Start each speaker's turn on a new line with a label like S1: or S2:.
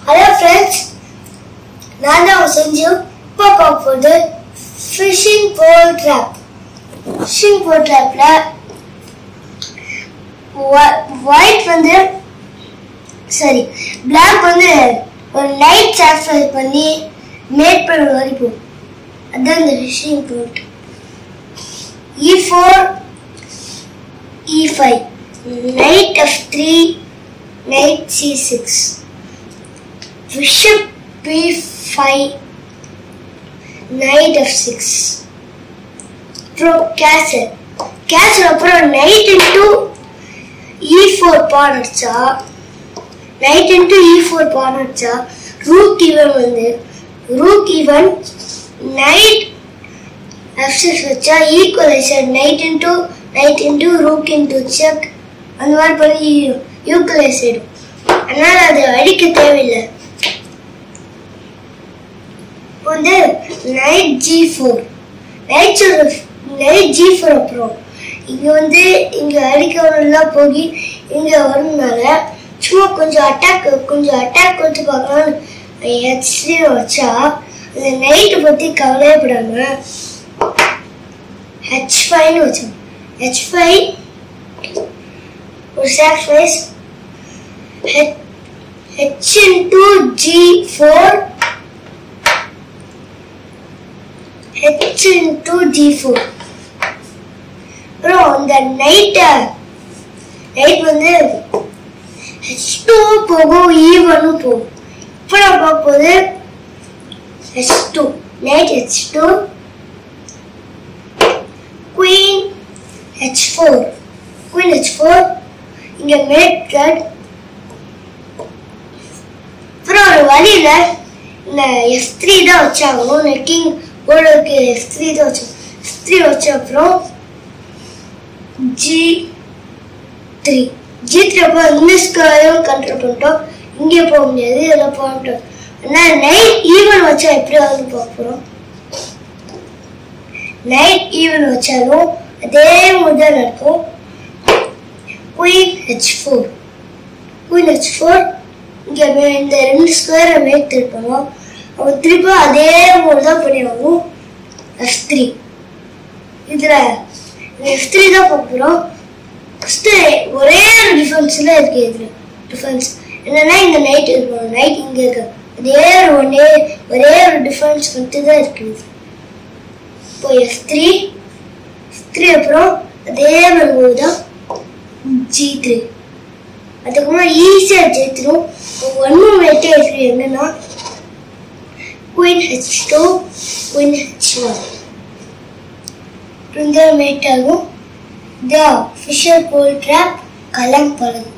S1: hello friends நான் தான் செஞ்சு இப்போ பார்க்க போகுது fishing pole trap fishing pole ட்ராப்பில் ஒயிட் வந்து சரி பிளாக் வந்து ஒரு லைட் சாஃப்ட்வேர் பண்ணி மேட் பண்ண மாதிரி போகும் அதுதான் இந்த fishing pole e four e five knight f three knight c six bishop b five knight f six அப்புறம் கேசல் கேசல் அப்புறம் knight into e four pawn அடிச்சா knight into e four pawn அடிச்சா rook e one வந்து rook e one knight f six வச்சா equaliser knight into knight into rook into check அந்த மாதிரி பண்ணி equalise ஆயிடும் அதனால அது அடிக்க தேவையில்லை இப்போ வந்து knight g four knight knight g four அப்புறம் இங்க வந்து இங்க அடிக்கிறவங்கலாம் போய் இங்க வரதுனால சும்மா கொஞ்சம் அட்டாக் கொஞ்சம் அட்டாக் கொடுத்து பார்க்கலாம் ஹெச்டி வச்சா அந்த நைட்டை பத்தி கவலையப்படாம ஹெச் ஃபைவ்னு வச்சோம் ஹெச் ஃபைவ் ஒரு sacrifice h into g four h into g four அப்புறம் அந்த நைட்டை நைட் வந்து ஹெச் டூ போகும் ஈவனும் போகும் இப்போ நான் பார்க்க போது h two knight h two queen h four queen h four இங்கே மேட் கட் அப்புறம் ஒரு வழியில இந்த எஃப் த்ரீ தான் வச்சாகணும் நெக்கிங் போர்டுக்கு எஃப் த்ரீ தான் வச்சோம் எஃப் த்ரீ வச்ச அப்புறம் ஜி த்ரீ ஜி த்ரீ அப்புறம் இந்த ஸ்கொயரும் கண்ட்ரோல் பண்ணிட்டோம் இங்கே போக முடியாது இதில் போகட்டும் ஆனால் நைட் ஈவன் வச்சா எப்படி ஆகுதுன்னு பார்க்க போகிறோம் நைட் ஈவன் வச்சாலும் அதே மாதிரி தான் நடக்கும் queen h four queen h four இங்கே இந்த ரெண்டு ஸ்கொயரை மேக் திருப்பணும் அவன் திருப்பி அதே மாதிரி தான் பண்ணிடுவாங்க எஃப் த்ரீ இதில் எஃப் த்ரீ தான் பார்க்குறோம் ஃபஸ்ட்டு ஒரே ஒரு டிஃபென்ஸில் இருக்கு இதில் டிஃபென்ஸ் என்னன்னா இந்த நைட் இருக்கணும் நைட் இங்கே இருக்கு அதே ஒரு ஒன்னே ஒரே ஒரு டிஃபென்ஸ் மட்டும் தான் இருக்குது இப்போ எஃப் த்ரீ எஃப் த்ரீ அப்புறம் அதே மாதிரி தான் ஜி த்ரீ அதுக்கப்புறம் ஈஸியாக ஜெயிச்சிரும் ஒன்றும் வெட்டே இருக்கு என்னன்னா queen h two queen h one இந்த மேட் ஆகும் த ஃபிஷர் போல் ட்ராப் களம் பழகும்